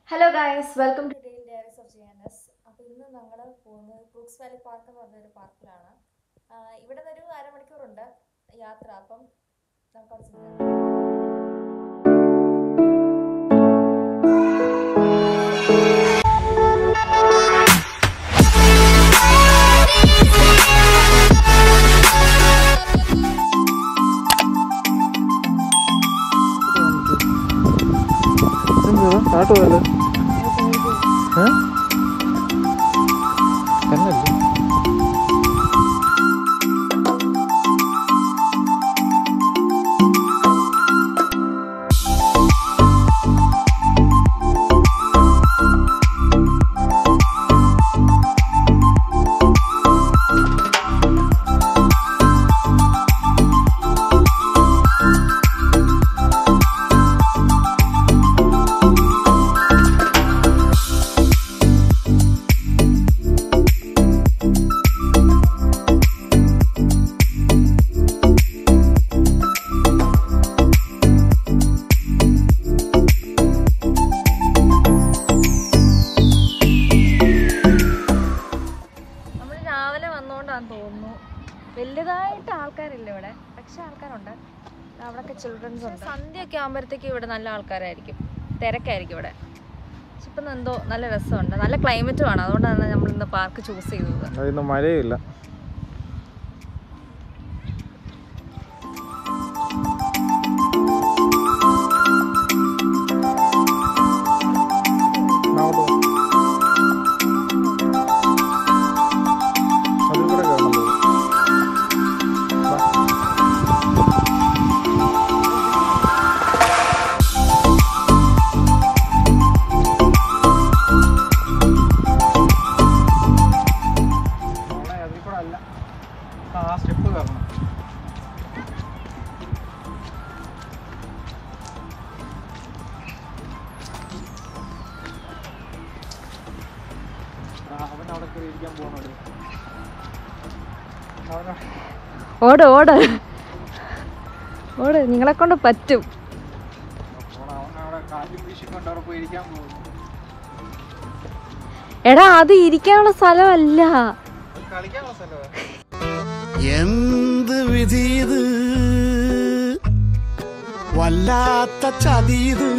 Hello guys welcome to ഡെയിൻ diaries of G N S അപ്പോൾ ഇന്ന് ഞങ്ങൾ പോകുന്നത് ക്രൂക്സ് വാലി പാർക്ക് എന്ന് പറഞ്ഞൊരു പാർക്കിലാണ് ആഹ് ഇവിടെ നിന്ന് ഒരു അരമണിക്കൂറുണ്ട് യാത്ര അപ്പം നമുക്ക് അവിടെ ചെന്ന് സ്റ്റാർട്ട് പോയല്ലോ ഏ തന്നല്ലേ നമ്മൾ രാവിലെ വന്നുകൊണ്ടാന്ന് തോന്നുന്നു വലുതായിട്ട് ആൾക്കാരില്ല ഇവിടെ പക്ഷെ ആൾക്കാരുണ്ട് അവിടെയൊക്കെ ചിൽഡ്രൻസ് ഉണ്ട് സന്ധ്യയൊക്കെ ആകുമ്പോഴത്തേക്ക് ഇവിടെ നല്ല ആൾക്കാരായിരിക്കും തിരക്കായിരിക്കും ഇവിടെ പക്ഷെ ഇപ്പം എന്തോ നല്ല രസമുണ്ട് നല്ല ക്ലൈമറ്റും ആണ് അതുകൊണ്ടാണ് നമ്മൾ ഇന്ന് പാർക്ക് ചൂസ് ചെയ്തത് അതിന്ന് മഴയില്ല അങ്ങോട്ട് പോ. അതിൽ കൂടെ കയറണം തോന്നുന്നു. വാ. മോളെ, അതിൽ കൂടെ അല്ല. ആ സ്റ്റെപ്പ് കയറണം ആ, അവൻ അവിടെ കയറി ഇരിക്കാൻ പോകണോ അവനെ ഓട് ഓട് ഓട് നിങ്ങളെ കൊണ്ട് പറ്റും പോണം. അവൻ അവിടെ കാറ്റും വീശിക്കൊണ്ട് അവിടെ പോയി ഇരിക്കാൻ പോകുന്നു എടാ അത് ഇരിക്കാനുള്ള സ്ഥലമല്ല അത് കളിക്കാനുള്ള സ്ഥലമാണ് എന്ത് വിധീത് വല്ലാത്ത ചതീത്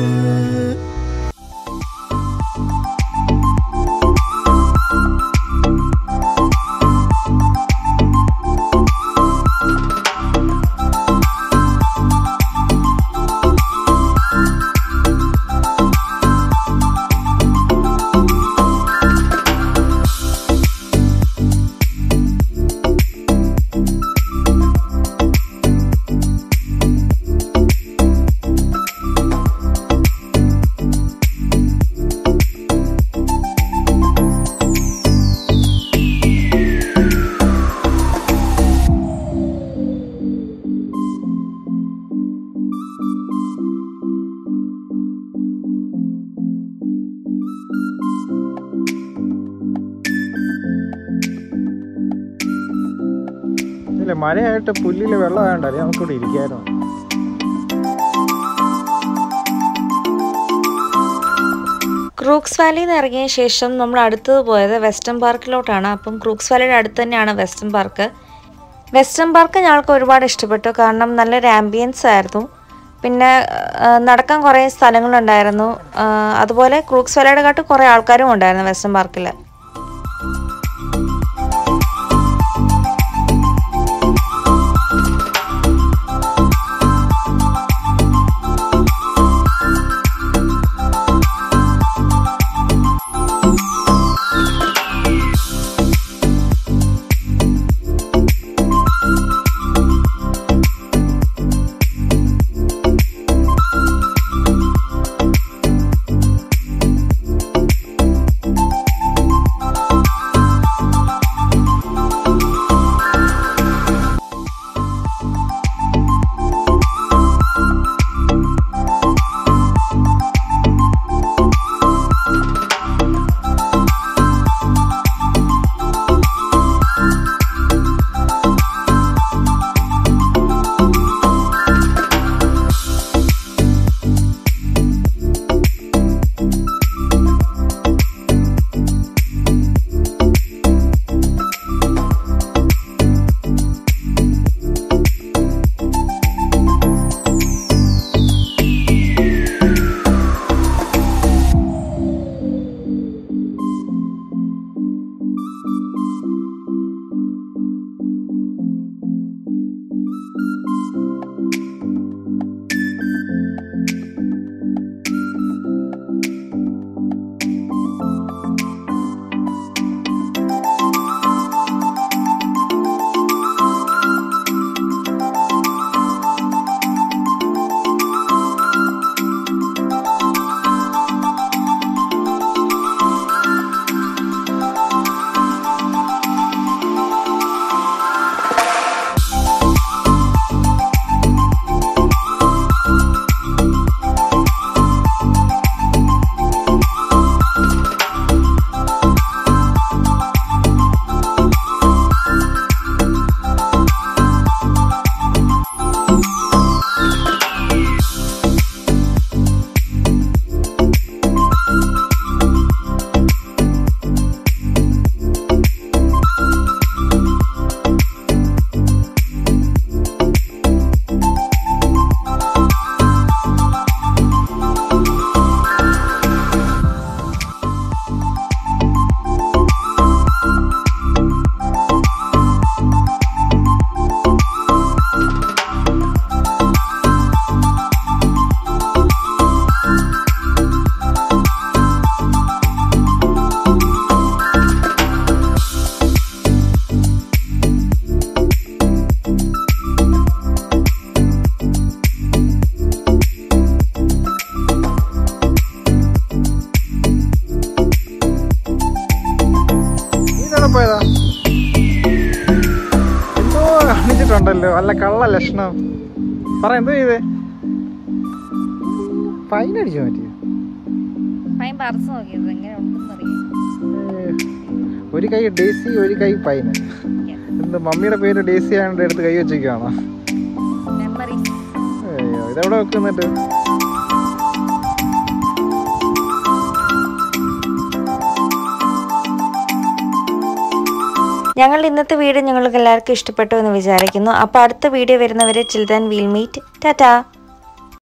ഇല്ല മഴയായിട്ട് പുല്ലിൽ വെള്ളം വേണ്ടല്ലേ നമുക്കിവിടെ ഇരിക്കായിരുന്നു ക്രൂക്സ് വാലിയിൽ നിന്ന് ഇറങ്ങിയ ശേഷം നമ്മൾ അടുത്തത് പോയത് വെസ്റ്റേൺ പാർക്കിലോട്ടാണ് അപ്പം ക്രൂക്സ് വാലിയുടെ അടുത്ത് തന്നെയാണ് വെസ്റ്റേൺ പാർക്ക് വെസ്റ്റേൺ പാർക്ക് ഞങ്ങൾക്ക് ഒരുപാട് ഇഷ്ടപ്പെട്ടു കാരണം നല്ലൊരു ആംബിയൻസ് ആയിരുന്നു പിന്നെ ആ, നടക്കാൻ കുറേ സ്ഥലങ്ങളുണ്ടായിരുന്നു ആ, അതുപോലെ ക്രൂക്സ് വാലിയുടെ കാട്ട് കുറേ ആൾക്കാരും ഉണ്ടായിരുന്നു വെസ്റ്റേൺ പാർക്കിൽ ചെയ്തല്ലോ അല്ല കള്ള ലക്ഷണം പറ എന്തോ ചെയ്തേ ഫൈൻ അടിച്ചു മാറ്റി പൈൻ പറിച്ചു നോക്കിയത് എങ്ങനെ ഉണ്ടെന്ന് അറിയാം ഒരു കൈ ഡേസി ഒരു കൈ പൈന് എന്ത് മമ്മിയുടെ പേര് ഡേസി ആയതുകൊണ്ട് എടുത്ത് കൈ വെച്ചേക്കാണോ മെമ്മറി അയ്യോ ഇതെവിടെ വെക്കുന്നിട്ട് ഞങ്ങളുടെ ഇന്നത്തെ വീഡിയോ നിങ്ങൾക്ക് എല്ലാവർക്കും ഇഷ്ടപ്പെട്ടു എന്ന് വിചാരിക്കുന്നു അപ്പോൾ അടുത്ത വീഡിയോ വരുന്നവരെ ചിൽഡ്രൻ വീൽ മീറ്റ് ടാറ്റാ